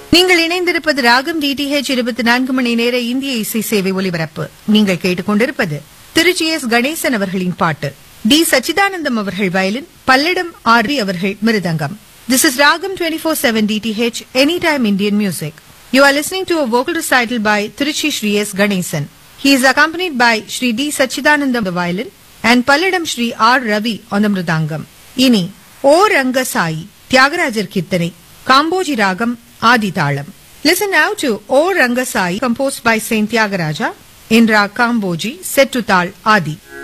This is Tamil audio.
நீங்கள் இணைந்திருப்பது ராகம் டிடிஹெச் இருபத்தி நான்கு மணி நேர இந்திய இசை சேவை ஒலிபரப்பு நீங்கள் கேட்டுக்கொண்டிருப்பது திருச்சி எஸ் கணேசன் அவர்களின் பாட்டு டி சச்சிதானந்தம் அவர்கள் வயலின் பல்லடம் ஆர் அவர்கள் mridangam this is Ragam twenty four seven DTH any time Indian music you are listening to a vocal recital by Trichy Shri S Ganesan He is accompanied by Sri D. Sachidanandam on the violin and Palladam Sri R. Ravi on the mridangam. இனி ஓ ரங்க சாயி தியாகராஜர் கீர்த்தனை Kambhoji ragam Adi talam listen now to O Ranga Sayi composed by Saint Tyagaraja in Rag Kamboji set to Tal Adi.